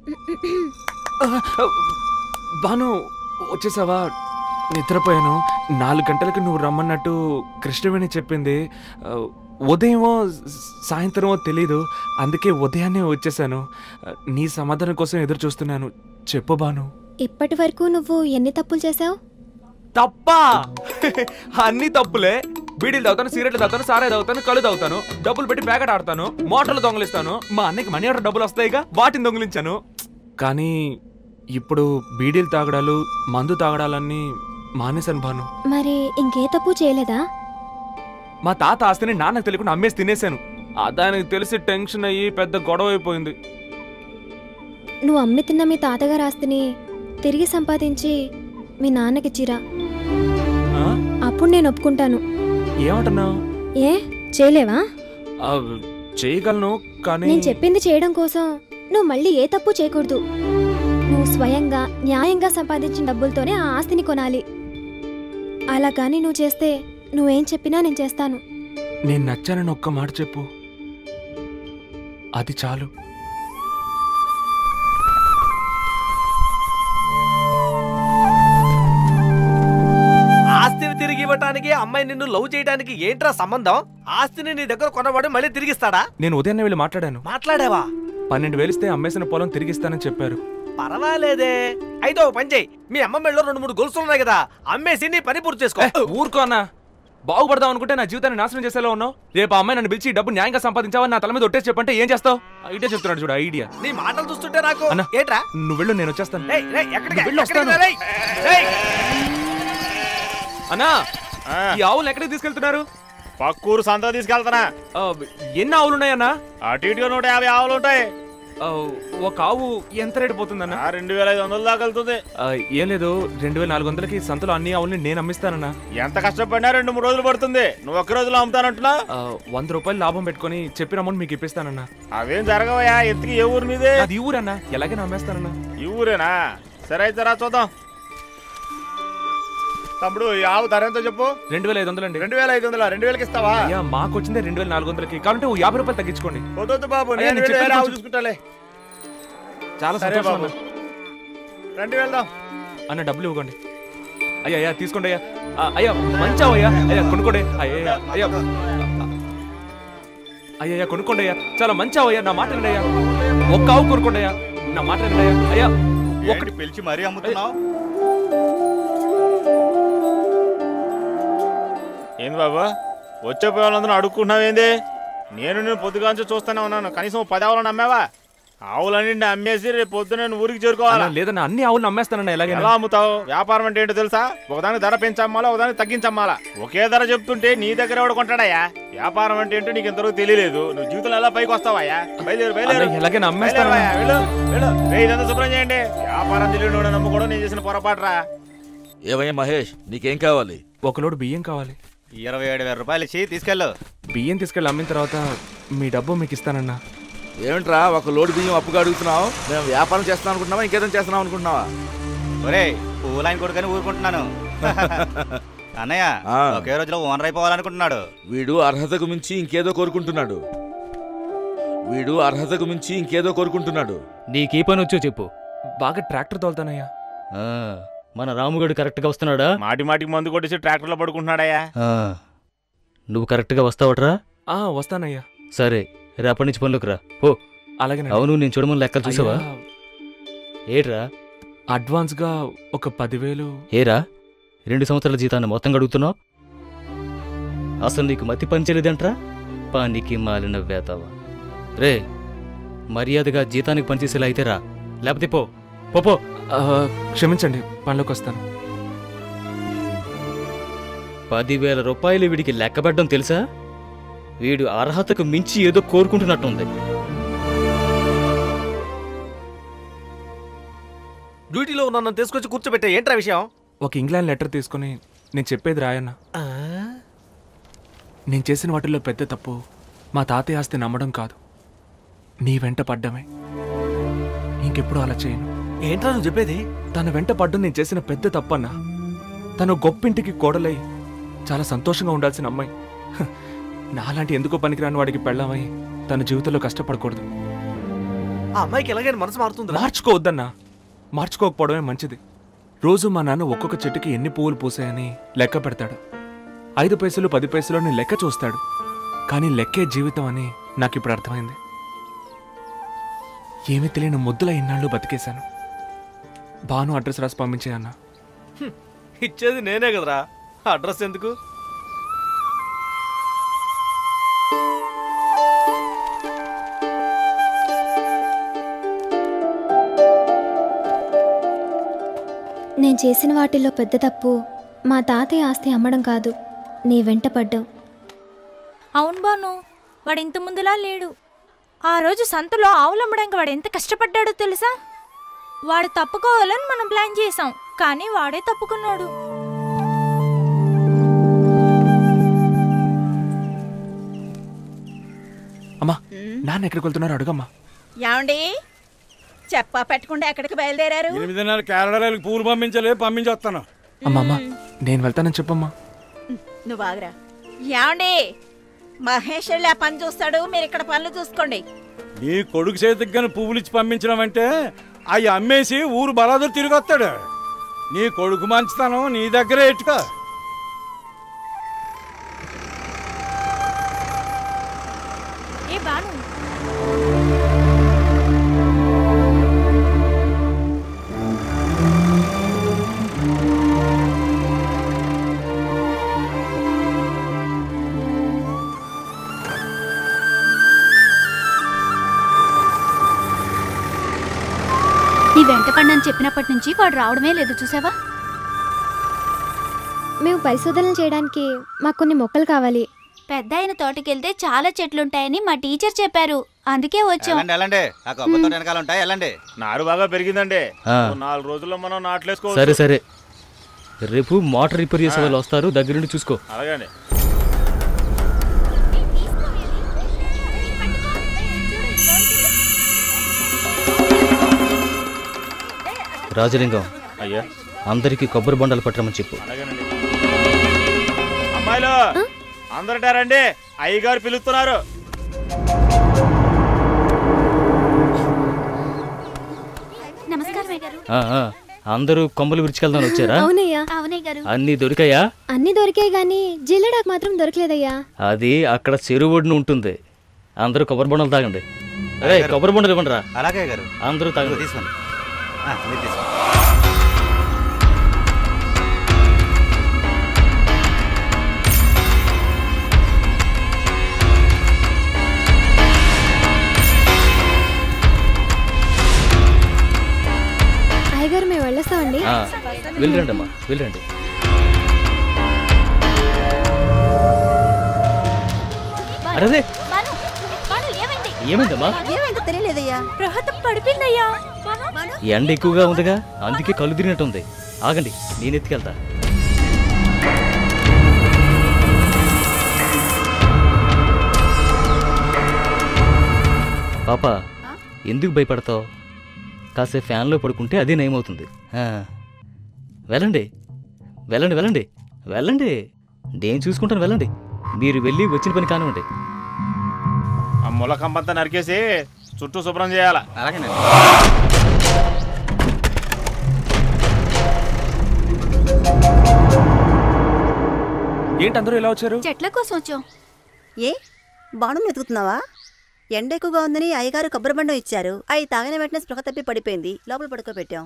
బాను వచ్చేసావా నిద్రపోయాను నాలుగు గంటలకు నువ్వు రమ్మన్నట్టు కృష్ణవేణి చెప్పింది ఆ, ఉదయమో స- సాయంత్రమో తెలీదు అందుకే ఉదయాన్నే వచ్చేసాను ఆ, నీ సమాధానం కోసం ఎదురు చూస్తున్నాను చెప్పు బాను ఇప్పటి వరకు నువ్వు ఎన్ని తప్పులు చేశావు తప్ప అన్ని తప్పులే బీడీలు తాగుతాను సిగరెట్లు తాగుతాను సారే తాగుతాను కళ్ళు తాగుతాను డబ్బులు పెట్టి ప్యాకెట్ ఆడతాను మోటార్లు దొంగలిస్తాను మా అన్నకి మనీ ఆర్డర్ డబ్బులు వస్తాయిగా వాటిని దొంగిలించాను కానీ ఇప్పుడు బీడీలు తాగడాలు మందు తాగడాలన్నీ మానేశాను భాను మరి ఇంకే తప్పు చేయలేదా మా తాత ఆస్తిని నాన్నకు తెలియకుండా అమ్మేసి తినేశాను ఆ దానికి తెలిసి టెన్షన్ అయ్యి పెద్ద గొడవ అయిపోయింది నువ్వు అమ్మి తిన్న మీ తాతగారు ఆస్తిని తిరిగి సంపాదించి మీ నాన్నకిచ్చిరా ఆ? అప్పుడు నేను ఒప్పుకుంటాను ఏమంటున్నావు ఏ చేయలేవా ఆ, చేయగలను కానీ నేను చెప్పింది చేయడం కోసం నువ్వు మళ్ళీ ఏ తప్పు చేయకూడదు నువ్వు స్వయంగా న్యాయంగా సంపాదించిన డబ్బులతోనే ఆ ఆస్తిని కొనాలి అలా కానీ నువ్వు చేస్తే నువ్వేం చెప్పినా నేను చేస్తాను నేను నచ్చానని ఒక్క మాట చెప్పు అది చాలు ఆస్తిని తిరిగి ఇవ్వటానికి అమ్మాయి నిన్ను లవ్ చేయడానికి ఏంట్రా సంబంధం ఆస్తిని నీ దగ్గర కొన్నవాడు మళ్ళీ తిరిగిస్తాడా నేను ఉదయాన్నే వెళ్ళి మాట్లాడాను మాట్లాడావా పన్నెండు వేలిస్తే అమ్మేసిన పొలం తిరిగిస్తానని చెప్పారు పర్వాలేదే అయితే ఓ పని చెయ్యి మీ అమ్మ మెళ్ళలో రెండు మూడు గొలుసులు ఉన్నాయి కదా అమ్మేసి నీ పని పూర్తి చేసుకో ఏ, ఊరుకో అన్నా బాగుపడదాం అనుకుంటే నా జీవితాన్ని నాశనం చేసేలా ఉన్నావు రేపు ఆ అమ్మాయి నన్ను పిలిచి ఈ డబ్బు న్యాయంగా సంపాదించావని నా తల మీద ఒట్టేసి చెప్పంటే ఏం చేస్తావు ఐడియా చెప్తున్నాడు చూడు ఐడియా నీ మాటలు చూస్తుంటే నాకు అన్న. ఏంట్రా నువ్వు వెళ్ళు నేను వచ్చేస్తాను రేయ్, రేయ్, ఎక్కడికి? నువ్వు వెళ్ళు, ఎక్కడికి వస్తాను. రేయ్? రేయ్. అన్నా ఈ ఆవులు ఎక్కడికి తీసుకెళ్తున్నారు పక్కూరు సంత తీసుకెళ్తానా ఆ, ఎన్ని ఆవులు ఉన్నాయన్నా అటు ఇటుగా నూట యాభై ఆవులు ఉంటాయి ఆ, ఒక ఆవు ఎంత రేటు పోతుందన్నా ఆ రెండు వేల ఐదు వందల దాకా వెళ్తుంది ఆ, ఏం లేదు రెండు వేల నాలుగు వందలకి సంతలో అన్ని ఆవుల్ని నేను అమ్మిస్తానన్నా ఎంత కష్టపడినా రెండు మూడు రోజులు పడుతుంది నువ్వు ఒక్క రోజులో అమ్ముతానంటున్నా ఆ, వంద రూపాయలు లాభం పెట్టుకొని చెప్పిన అమౌంట్ మీకు ఇప్పిస్తానన్నా అవేం జరగవయ్యా ఎంతకి ఏ ఊరు మీదే అది ఈ ఊరన్నా ఎలాగైనా అమ్మేస్తానన్నా ఈ ఊరేనా సరే అయితే రా చూద్దాం తమ్ముడు ఈ ఆవు ధర ఎంతో చెప్పు రెండు వేల ఐదు వందలండి రెండు వేల ఐదు వందల రెండు వేలకి ఇస్తావా అయ్యా మాకు వచ్చిందే రెండు వేల నాలుగు వందలకి కావాలంటే ఓ యాభై రూపాయలు తగ్గించుకోండి వద్దొద్దు బాబు అయ్యా, నేను నేను వేరే చెప్పేది ఆవు కొంచెం- చూసుకుంటాలే చాలా సరే సంతోషం బాబు అన్న. రండి వెళ్దాం అన్న డబ్బులు ఇవ్వండి అయ్యా అయ్యా తీసుకోండి అయ్యా ఆ, అయ్యా మంచావు అయ్యా అయ్యా కొనుక్కోండి అయ్యా అయ్యా అయ్యా అయ్యా అయ్యా కొనుక్కోండి అయ్యా చాలా మంచావు అయ్యా నా మాట వినండి అయ్యా ఒక్క ఆవు కొనుక్కోండి అయ్యా నా మాట వినండి అయ్యా అయ్యా ఒకటి పిలిచి మరీ అమ్ముతున్నావు ఏంది బాబు వచ్చే పోయే వాళ్ళందరూ అడుక్కుంటున్నావేంది నేను నేను పొద్దుగాంచి చూస్తూనే ఉన్నాను కనీసం ఓ పది ఆవులను అమ్మావా ఆవులన్నీ అమ్మేసి రేపు పొద్దున నేను ఊరికి చేరుకోవాలా అన్న, లేదన్నా అన్ని ఆవులు అమ్మేస్తానన్నా ఎలా ఎలాగైనా అమ్ముతావు వ్యాపారం అంటే ఏంటో తెలుసా ఒకదానికి ధర పెంచమ్మాలా ఒకదానికి తగ్గించమ్మాలా ఒకే ధర చెప్తుంటే నీ దగ్గర ఎవడు కొంటాడయ్యా వ్యాపారం అంటే ఏంటో నీకు ఇంతవరకు తెలియలేదు నువ్వు జీవితంలో ఎలా పైకి వస్తావయ్యా బయలుదేరు బయలుదేరు అన్న, ఎలాగైనా అమ్మేస్తానన్నా బయలుదేరవయ్యా, వెళ్ళు, వెళ్ళు. రేయ్, ఇదంతా శుభ్రం చేయండి వ్యాపారం తెలియని నమ్ముకోవడం నేను చేసిన పొరపాటురా ఏవయ్యా మహేష్ నీకేం కావాలి ఒక లోడు బియ్యం కావాలి ఇరవై ఏడు వేల రూపాయలు ఇచ్చి తీసుకెళ్ళు బియ్యం తీసుకెళ్ళి అమ్మిన తర్వాత మీ డబ్బు మీకు ఇస్తానన్నా ఏమిట్రా ఒక లోడ్ బియ్యం అప్పుగా అడుగుతున్నావు మేము వ్యాపారం చేస్తాం అనుకుంటున్నావా ఇంకేదైనా చేస్తున్నాం అనుకుంటున్నావా ఒరే పూలైన కొడుకని ఊరుకుంటున్నాను అన్నయ్య ఆ. ఒకే రోజులో ఓనర్ అయిపోవాలనుకుంటున్నాడు వీడు అర్హతకు మించి ఇంకేదో కోరుకుంటున్నాడు వీడు అర్హతకు మించి ఇంకేదో కోరుకుంటున్నాడు నీకీ పని వచ్చో చెప్పు బాగా ట్రాక్టర్ తోలుతానయ్యా ఆ, మన రాముగడు కరెక్ట్గా వస్తున్నాడా మాటి మాటికి మందు కొట్టేసి ట్రాక్టర్లో పడుకుంటున్నాడయ్యా ఆ, నువ్వు కరెక్ట్గా వస్తావట్రా ఆ వస్తానయ్యా సరే రేపటి నుంచి పనులకు రా పో అలాగే అవును నేను చూడమని లెక్కలు చూసావా ఏట్రా అడ్వాన్స్ గా ఒక పదివేలు ఏరా రెండు సంవత్సరాల జీతాన్ని మొత్తం అడుగుతున్నావు అసలు నీకు మతి పనిచేయలేదంట్రా పానికి మాలిన వేతావా రే మర్యాదగా జీతానికి పనిచేసేలా అయితే రా లేకపోతే పో పో పో ఆ, క్షమించండి పనిలోకి వస్తాను పదివేల రూపాయలు వీడికి లెక్కబెట్టడం తెలుసా వీడు అర్హతకు మించి ఏదో కోరుకుంటున్నట్టుంది డ్యూటీలో ఉన్న నన్ను తీసుకొచ్చి కూర్చోబెట్టే ఏంట్రా విషయం ఒక ఇంగ్లాండ్ లెటర్ తీసుకుని నేను చెప్పేది రాయన్న నేను చేసిన వాటిల్లో పెద్ద తప్పు మా తాతయ్య ఆస్తి నమ్మడం కాదు నీ వెంట పడ్డమే ఇంకెప్పుడు అలా చేయను ఏంట్రా నువ్వు చెప్పేది తన వెంట పడ్డం నేను చేసిన పెద్ద తప్పన్నా తను గొప్పింటికి కోడలై చాలా సంతోషంగా ఉండాల్సిన అమ్మాయి హ, నాలాంటి ఎందుకో పనికిరాని వాడికి పెళ్ళామై తన జీవితంలో కష్టపడకూడదు ఆ అమ్మాయికి ఎలాగైనా మనసు మారుతుందిరా మార్చుకోవద్దన్నా మార్చుకోకపోవడమే మంచిది రోజు మా నాన్న ఒక్కొక్క చెట్టుకి ఎన్ని పువ్వులు పూసాయని లెక్క పెడతాడు ఐదు పైసలు పది పైసలు అని లెక్క చూస్తాడు కానీ లెక్కే జీవితం అని నాకు ఇప్పుడు అర్థమైంది ఏమీ తెలియని ముద్దుల ఇన్నాళ్ళు బతికేశాను బాను అడ్రస్ రాసి పంపించే అన్న ఇచ్చేది నేనే కదరా అడ్రస్ ఎందుకు నేను చేసిన వాటిల్లో పెద్ద తప్పు మా తాతయ్య ఆస్తి అమ్మడం కాదు నీ వెంట పడ్డం అవును బాను వాడు ఇంత ముందులా లేడు ఆ రోజు సంతలో ఆవులమ్మడానికి వాడు ఎంత కష్టపడ్డాడో తెలుసా వాడు తప్పుకోవాలని మనం ప్లాన్ చేసాం కానీ వాడే తప్పుకున్నాడు అమ్మా నాన్న ఎక్కడికి వెళ్తున్నారు అడుగమ్మా ఏమండి చెప్పా పెట్టకుండా ఎక్కడికి బయలుదేరారు ఎనిమిదిన్నర కేరళకి పూలు పంపించలే పంపించి వస్తాను అమ్మా అమ్మా నేను వెళ్తానని చెప్పమ్మా నువ్వు ఆగరా ఏమండి మహేష్ వెళ్ళి ఆ పని చూస్తాడు మీరు ఇక్కడ పనులు చూసుకోండి నీ కొడుకు చేతికి కానీ పువ్వులు ఇచ్చి పంపించడం అంటే అవి అమ్మేసి ఊరు బలాదురు తిరిగి వస్తాడు నీ కొడుకు మంచితనం నీ దగ్గరే ఎట్టుకో ఏ బాను నీ వెంట పడినని చెప్పినప్పటి నుంచి వాడు రావడమే లేదు చూసావా మేము పరిశోధనలు చేయడానికి మాకు కొన్ని మొక్కలు కావాలి పెద్ద ఆయన తోటకెళ్తే చాలా చెట్లుంటాయని మా టీచర్ చెప్పారు అందుకే వచ్చాం వెళ్ళండి వెళ్ళండి ఆ కొబ్బరి తోట వెనకాల ఉంటాయి వెళ్ళండి నారు బాగా పెరిగిందండి ఆ. ఓ నాలుగు రోజుల్లో మనం నాట్లేసుకోవచ్చు సరే సరే రేపు మోటార్ రిపేర్ చేసే వాళ్ళు వస్తారు దగ్గరుండి చూసుకో అలాగండి రాజలింగం అయ్యా అందరికీ కొబ్బరి బొండాలు పట్టమని చెప్పు అలాగేనండి అమ్మాయిలు అందరటారండి అయ్యగారు పిలుస్తున్నారు నమస్కారం గారు ఆ, ఆ, అందరూ కొమ్మలు విరుచుకెళ్దామని వచ్చారా అవునయ్యా అవునే గారు అన్నీ దొరికాయా అన్నీ దొరికాయి కానీ జిల్లెడాకు మాత్రం దొరకలేదయ్యా అది అక్కడ చెరువు ఒడ్డున ఉంటుంది అందరూ కొబ్బరి బొండలు తాగండి అరే కొబ్బరి బొండలు ఇవ్వండి రా అలాగే గారు అందరూ తాగండి తీసుకోండి ఆ, మీరు తీసుకోండి అయ్యగారు మేము వెళ్ళొస్తామండి ఆ, వెళ్ళండి అమ్మా వెళ్ళండి అరే బాను బాను ఏమైంది ఏమైందమ్మా ఏమైందో తెలియలేదయ్యా ప్రహతం పడిపోయిందయ్యా ఎండ ఎక్కువగా ఉందిగా అందుకే కళ్ళు తిరిగినట్టుంది ఆగండి నేను ఎత్తుకెళ్తా పాప ఎందుకు భయపడతావు కాసేపు ఫ్యాన్లో పడుకుంటే అదే నయమవుతుంది ఆ, వెళ్ళండి వెళ్ళండి వెళ్ళండి వెళ్ళండి నేను చూసుకుంటాను వెళ్ళండి మీరు వెళ్ళి వచ్చిన పని కానివ్వండి ఆ ముల కంపంతా నరికేసి చుట్టూ శుభ్రం చేయాల అలాగేనండి ఏంటి అందరూ ఇలా వచ్చారు చెట్ల కోసం వచ్చాం ఏ బాణం వెతుకుతున్నావా ఎండ ఎక్కువగా ఉందని అయ్యగారు కొబ్బరి బండం ఇచ్చారు అవి తాగిన వెంటనే స్పృహ తప్పి పడిపోయింది లోపల పడుకోబెట్టాం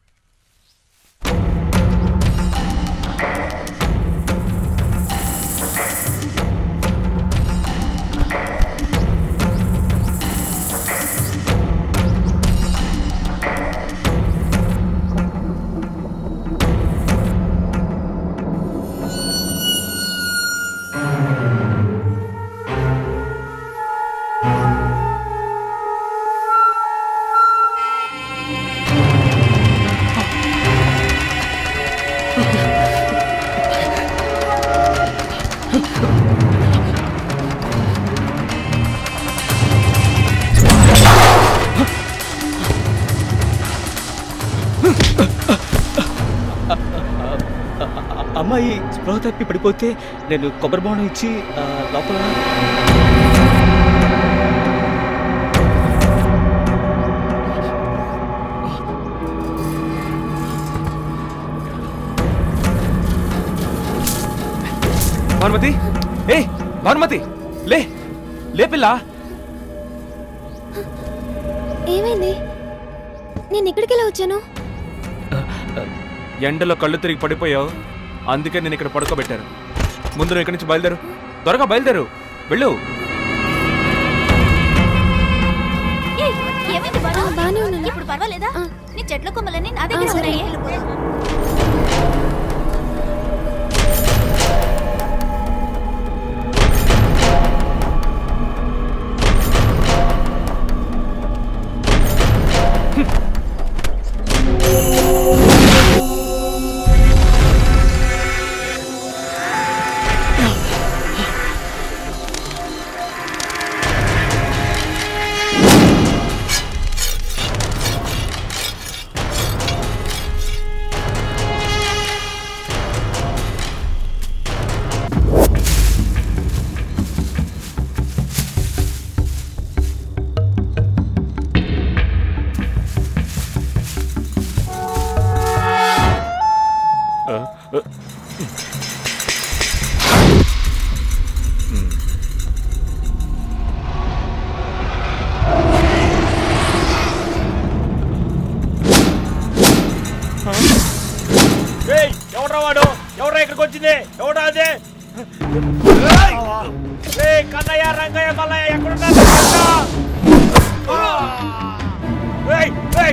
అమ్మాయి స్పృహ తప్పి పడిపోతే నేను కొబ్బరి బొండం ఇచ్చి ఆ, లోపల భానుమతి ఏ భానుమతి లే లే పిల్ల ఏమైంది నేను ఇక్కడికి ఎలా వచ్చాను ఎండలో కళ్ళు తిరిగి పడిపోయావు అందుకే నేను ఇక్కడ పడుకోబెట్టాను ముందు నువ్వు ఇక్కడి నుంచి బయలుదేరు త్వరగా బయలుదేరు వెళ్ళు ఏయ్, ఏమైంది బాలు? ఆ, బానే ఉన్నాను. ఇప్పుడు పర్వాలేదా ఆ. నీ చెట్ల కొమ్మలన్నీ నా దగ్గర ఆ, సరే. ఉన్నాయి ఏయ్ ఎవడ్రా వాడు ఎవడ్రా ఇక్కడికి వచ్చింది ఎవడా అదే ఏయ్ కన్నయ్య రంగయ్య మల్లయ్య ఎక్కడున్నారు ఏయ్ ఏయ్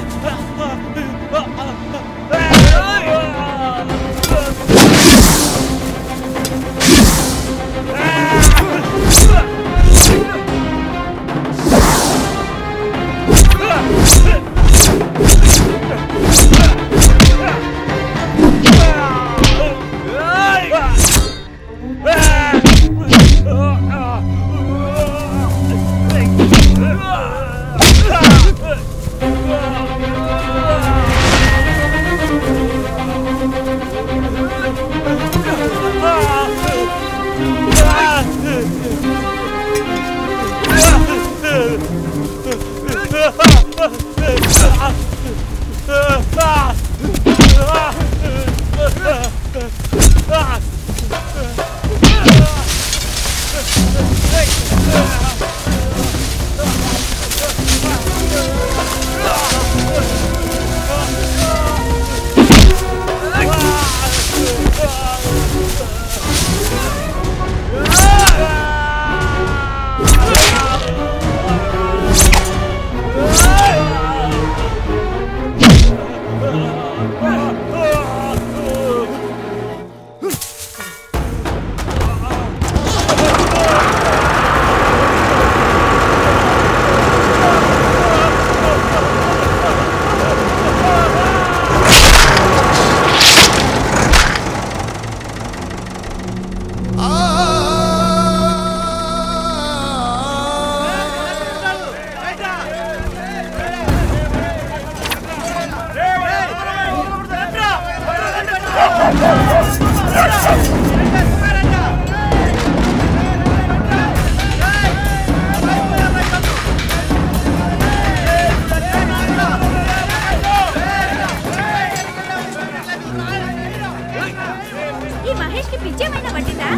ఈ మహేష్ కి పిచ్చేమైనా పట్టిందా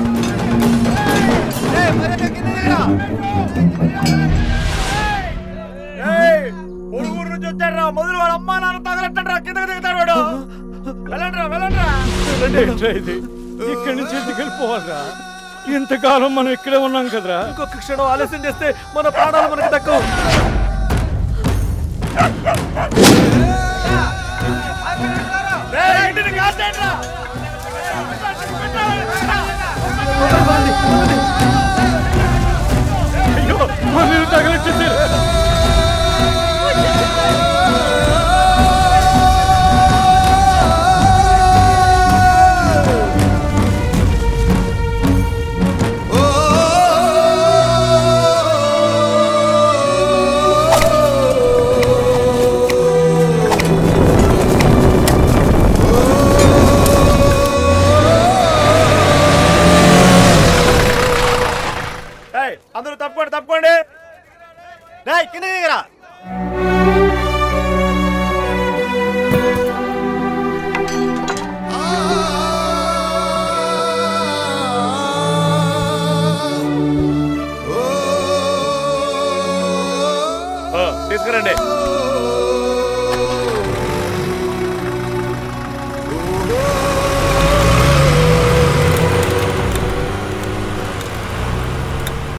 ఊరు నుంచి వచ్చారా మొదలు వాళ్ళ అమ్మా నాన్న తగలట్టండి కిందకి దిగుతాడు వాడు వెళ్ళండి వెళ్ళండి ఏంట్రా ఇది ఇక్కడి నుంచి ఎందుకు వెళ్ళిపోవాలరా ఇంతకాలం మనం ఇక్కడే ఉన్నాం కదరా ఇంకొక క్షణం ఆలస్యం చేస్తే మన ప్రాణాలు మనకి దక్కవు ఇంటిని కాసేయండిరా. అయ్యో మన తగలెట్టేసారు ఓ తీసుకురండి